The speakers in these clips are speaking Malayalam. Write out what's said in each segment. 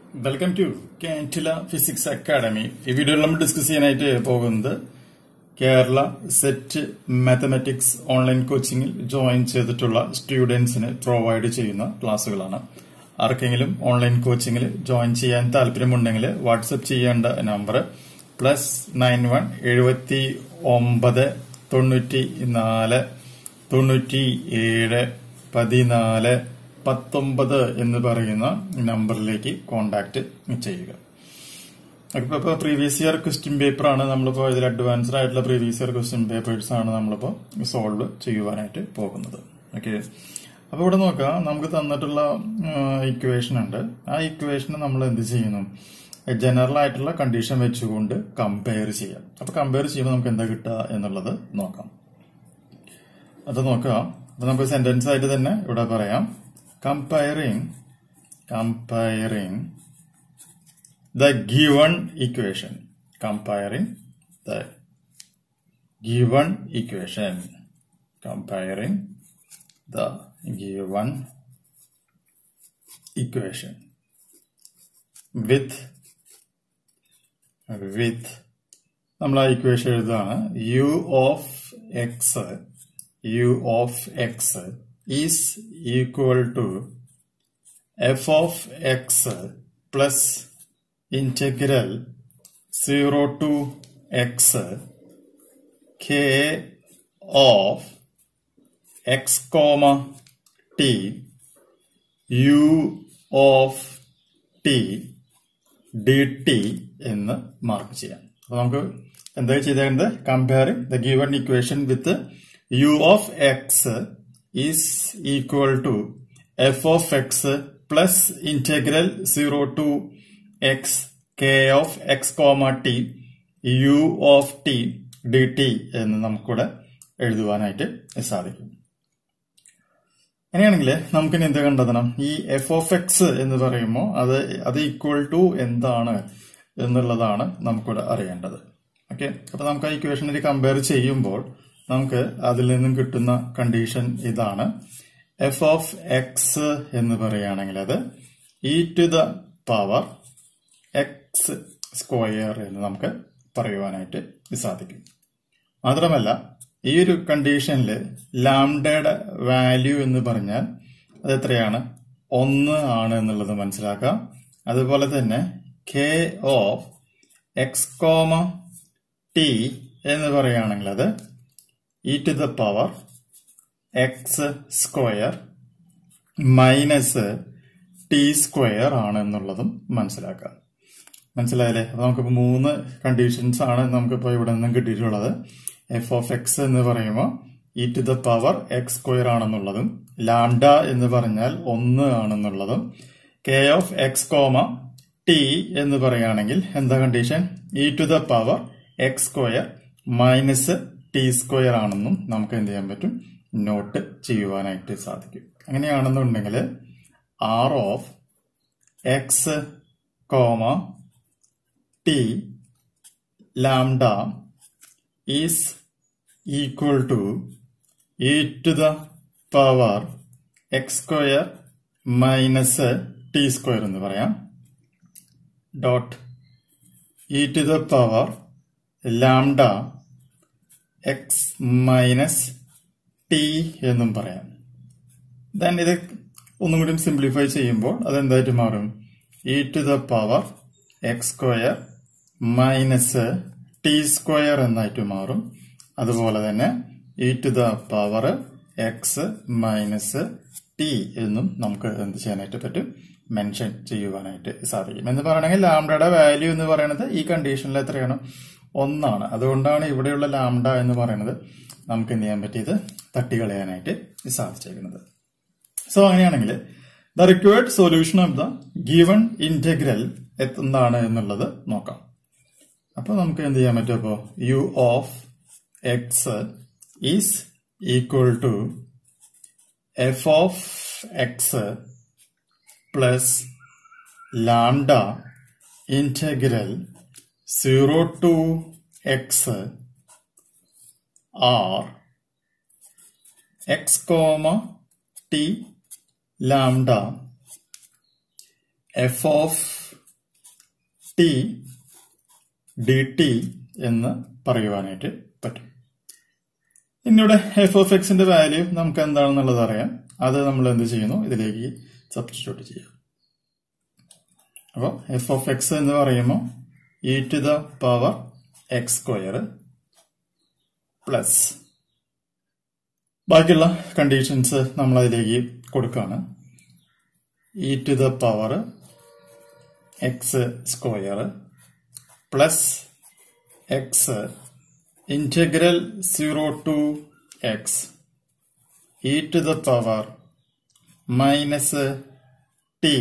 വെൽക്കം ടു കാൻറ്റില ഫിസിക്സ് അക്കാഡമി ഈ വീഡിയോയിൽ നമ്മൾ ഡിസ്കസ് ചെയ്യാനായിട്ട് പോകുന്നത് കേരള സെറ്റ് മാത്തമാറ്റിക്സ് ഓൺലൈൻ കോച്ചിങ്ങിൽ ജോയിൻ ചെയ്തിട്ടുള്ള സ്റ്റുഡൻസിന് പ്രൊവൈഡ് ചെയ്യുന്ന ക്ലാസ്സുകളാണ് ആർക്കെങ്കിലും ഓൺലൈൻ കോച്ചിങ്ങിൽ ജോയിൻ ചെയ്യാൻ താല്പര്യമുണ്ടെങ്കിൽ വാട്സപ്പ് ചെയ്യേണ്ട നമ്പർ പ്ലസ് നയൻ വൺ എഴുപത്തി ഒമ്പത് തൊണ്ണൂറ്റി നാല് തൊണ്ണൂറ്റി ഏഴ് പതിനാല് പത്തൊമ്പത് എന്ന് പറയുന്ന നമ്പറിലേക്ക് കോണ്ടാക്ട് ചെയ്യുക അപ്പൊ ഇപ്പൊ പ്രീവിയസ് ഇയർ ക്വസ്റ്റ്യൻ പേപ്പർ ആണ് നമ്മളിപ്പോ ഇതിൽ അഡ്വാൻസ്ഡ് ആയിട്ടുള്ള പ്രീവിയസ് ഇയർ ക്വസ്റ്റ്യൻ പേപ്പേഴ്സ് ആണ് നമ്മളിപ്പോ സോൾവ് ചെയ്യുവാനായിട്ട് പോകുന്നത് ഓക്കെ അപ്പൊ ഇവിടെ നോക്കാം നമുക്ക് തന്നിട്ടുള്ള ഇക്വേഷൻ ഉണ്ട് ആ ഇക്വേഷന് നമ്മൾ എന്ത് ചെയ്യുന്നു ജനറൽ ആയിട്ടുള്ള കണ്ടീഷൻ വെച്ചുകൊണ്ട് കമ്പയർ ചെയ്യാം അപ്പൊ കമ്പയർ ചെയ്യുമ്പോൾ നമുക്ക് എന്താ കിട്ടുക എന്നുള്ളത് നോക്കാം അത് നോക്കാം അപ്പൊ നമുക്ക് സെന്റൻസ് ആയിട്ട് തന്നെ ഇവിടെ പറയാം comparing comparing the given equation comparing the given equation comparing the given equation with with നമ്മൾ ആ ഇക്വേഷൻ എഴുതാണ് u of x u of x is equal to f of x plus integral 0 to x k of x comma t u of t dt എന്ന് മാർക്ക് ചെയ്യാം അപ്പൊ നമുക്ക് എന്താ ചെയ്തേണ്ടത് comparing the given equation with u of x is equal to f of x plus integral zero to x k of x comma t u of t d t എന്ന് നമുക്കിവിടെ എഴുതുവാനായിട്ട് സാധിക്കും അങ്ങനെയാണെങ്കിൽ നമുക്കിനി എന്ത് കണ്ടെത്തണം ഈ എഫ് ഓഫ് എക്സ് എന്ന് പറയുമ്പോൾ അത് അത് ഈക്വൽ ടു എന്താണ് എന്നുള്ളതാണ് നമുക്കിവിടെ അറിയേണ്ടത് ഓക്കെ അപ്പൊ നമുക്ക് ആ ഇക്വേഷനിൽ കമ്പയർ ചെയ്യുമ്പോൾ നമുക്ക് അതിൽ നിന്നും കിട്ടുന്ന കണ്ടീഷൻ ഇതാണ് എഫ് ഓഫ് എക്സ് എന്ന് പറയുകയാണെങ്കിൽ അത് e to the power x square എന്ന് നമുക്ക് പറയുവാനായിട്ട് സാധിക്കും മാത്രമല്ല ഈ ഒരു കണ്ടീഷനിൽ ലാംഡയുടെ വാല്യൂ എന്ന് പറഞ്ഞാൽ അത് എത്രയാണ് ഒന്ന് ആണ് എന്നുള്ളത് മനസ്സിലാക്കാം അതുപോലെ തന്നെ k of x comma t എന്ന് പറയുകയാണെങ്കിൽ അത് e to the power x square minus t square ആണ് എന്നുള്ളതും മനസ്സിലാക്കാം മനസ്സിലായല്ലേ അപ്പൊ നമുക്കിപ്പോ മൂന്ന് കണ്ടീഷൻസ് ആണ് നമുക്കിപ്പോ ഇവിടെ നിന്നും കിട്ടിയിട്ടുള്ളത് എഫ് ഓഫ് എക്സ് എന്ന് പറയുമ്പോൾ e to the power x square ആണെന്നുള്ളതും ലാംഡ എന്ന് പറഞ്ഞാൽ ഒന്ന് ആണെന്നുള്ളതും k of x comma t എന്ന് പറയുകയാണെങ്കിൽ എന്താ condition e to the power x square minus t square ആണെന്നും നമുക്ക് എന്ത് ചെയ്യാൻ പറ്റും നോട്ട് ചെയ്യുവാനായിട്ട് സാധിക്കും അങ്ങനെയാണെന്നുണ്ടെങ്കിൽ r of x comma t lambda is equal to e to the power x square minus t square എന്ന് പറയാം dot e to the power lambda x minus t എന്നും പറയാം ദെൻ ഇത് ഒന്നും കൂടി സിംപ്ലിഫൈ ചെയ്യുമ്പോൾ അതെന്തായിട്ട് മാറും e to the power x square minus t square എന്നായിട്ട് മാറും അതുപോലെ തന്നെ e to the power x minus t എന്നും നമുക്ക് എന്ത് ചെയ്യാനായിട്ട് പറ്റും മെൻഷൻ ചെയ്യുവാനായിട്ട് സാധിക്കും എന്ന് പറയണമെങ്കിൽ ലാംഡയുടെ വാല്യൂ എന്ന് പറയുന്നത് ഈ കണ്ടീഷനിൽ എത്രയാണ് ഒന്നാണ് അതുകൊണ്ടാണ് ഇവിടെയുള്ള ലാംഡ എന്ന് പറയുന്നത് നമുക്ക് എന്ത് ചെയ്യാൻ പറ്റിയത് തട്ടികളയാനായിട്ട് സാധിച്ചേക്കുന്നത് സോ അങ്ങനെയാണെങ്കിൽ the required solution of the given integral എന്താണ് എന്നുള്ളത് നോക്കാം അപ്പൊ നമുക്ക് എന്ത് ചെയ്യാൻ പറ്റും അപ്പോ u of x is equal to f of x plus lambda integral zero to x r x comma t lambda f of t d t എന്ന് പറയുവാനായിട്ട് പറ്റും ഇന്നിവിടെ എഫ് ഓഫ് എക്സിന്റെ വാല്യൂ നമുക്ക് എന്താണെന്നുള്ളത് അറിയാം അത് നമ്മൾ എന്ത് ചെയ്യുന്നു ഇതിലേക്ക് സബ്സ്റ്റിറ്റ്യൂട്ട് ചെയ്യാം അപ്പോൾ എഫ് ഓഫ് എക്സ് എന്ന് പറയുമ്പോൾ e to the power x square plus ബാക്കിയുള്ള കണ്ടീഷൻസ് നമ്മൾ അതിലേക്ക് കൊടുക്കുകയാണ് e to the power x square plus x integral zero to x e to the power minus t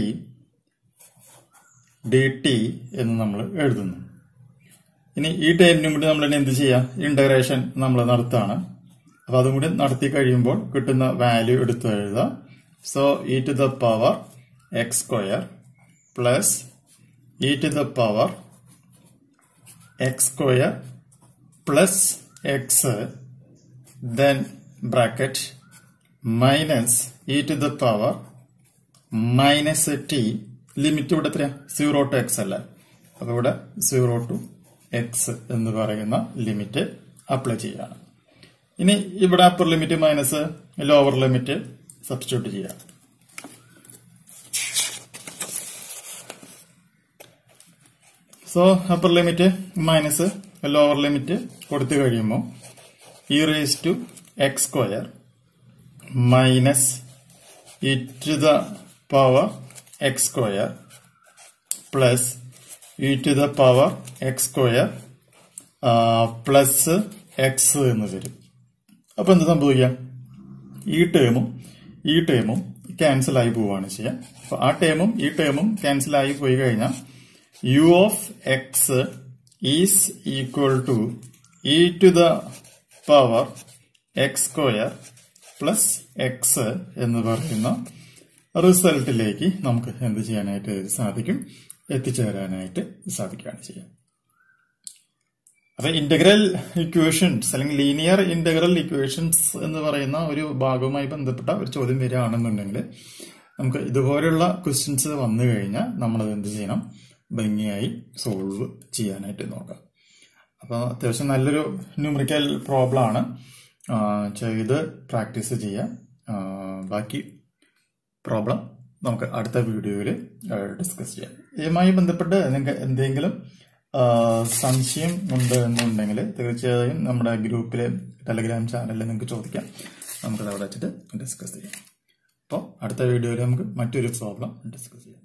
d t എന്ന് നമ്മൾ എഴുതുന്നു ഇനി ഈ ടൈമിനും കൂടി നമ്മൾ എന്ത് ചെയ്യാം ഇന്റഗ്രേഷൻ നമ്മൾ നടത്താണ് അപ്പൊ അതും കൂടി നടത്തി കഴിയുമ്പോൾ കിട്ടുന്ന വാല്യൂ എടുത്ത് എഴുതാം so e to the power x square plus e to the power x square plus x then bracket minus e to the power minus t limit ഇവിടെ എത്രയാ സീറോ ടു എക്സ് അല്ല അപ്പൊ ഇവിടെ സീറോ ടു എക്സ് എന്ന് പറയുന്ന ലിമിറ്റ് അപ്ലൈ ചെയ്യാണ് ഇനി ഇവിടെ upper limit minus lower limit substitute ചെയ്യാം so upper limit minus lower limit കൊടുത്തു കഴിയുമ്പോൾ e raise to x square minus e to the power x square plus e to the power x square plus x എന്ന് വരും അപ്പൊ എന്ത് സംഭവിക്കാം ഈ ടേമും ഈ ടേമും ക്യാൻസൽ ആയി പോവുകയാണ് ചെയ്യാം അപ്പൊ ആ ടേമും ഈ ടേമും ക്യാൻസൽ ആയി പോയി കഴിഞ്ഞാൽ u of x is equal to e to the power x square plus x എന്ന് പറയുന്ന റിസൾട്ടിലേക്ക് നമുക്ക് എന്ത് ചെയ്യാനായിട്ട് സാധിക്കും എത്തിച്ചേരാനായിട്ട് സാധിക്കുകയാണ് ചെയ്യുക അപ്പൊ ഇന്റഗ്രൽ ഇക്വേഷൻസ് അല്ലെങ്കിൽ ലീനിയർ ഇന്റഗ്രൽ ഇക്വേഷൻസ് എന്ന് പറയുന്ന ഒരു ഭാഗവുമായി ബന്ധപ്പെട്ട ഒരു ചോദ്യം വരികയാണെന്നുണ്ടെങ്കിൽ നമുക്ക് ഇതുപോലുള്ള ക്വസ്റ്റ്യൻസ് വന്നു കഴിഞ്ഞാൽ നമ്മൾ എന്ത് ചെയ്യണം ഭംഗിയായി സോൾവ് ചെയ്യാനായിട്ട് നോക്കാം അപ്പോൾ അത്യാവശ്യം നല്ലൊരു ന്യൂമറിക്കൽ പ്രോബ്ലം ആണ് ചെയ്ത് പ്രാക്ടീസ് ചെയ്യാം ബാക്കി പ്രോബ്ലം നമുക്ക് അടുത്ത വീഡിയോയിൽ ഡിസ്കസ് ചെയ്യാം ഇതുമായി ബന്ധപ്പെട്ട് നിങ്ങൾക്ക് എന്തെങ്കിലും സംശയം ഉണ്ട് എന്നുണ്ടെങ്കിൽ തീർച്ചയായും നമ്മുടെ ഗ്രൂപ്പിലെ ടെലഗ്രാം ചാനലിൽ നിങ്ങൾക്ക് ചോദിക്കാം നമുക്കത് അവിടെ വെച്ചിട്ട് ഡിസ്കസ് ചെയ്യാം അപ്പോൾ അടുത്ത വീഡിയോയിൽ നമുക്ക് മറ്റൊരു പ്രോബ്ലം ഡിസ്കസ് ചെയ്യാം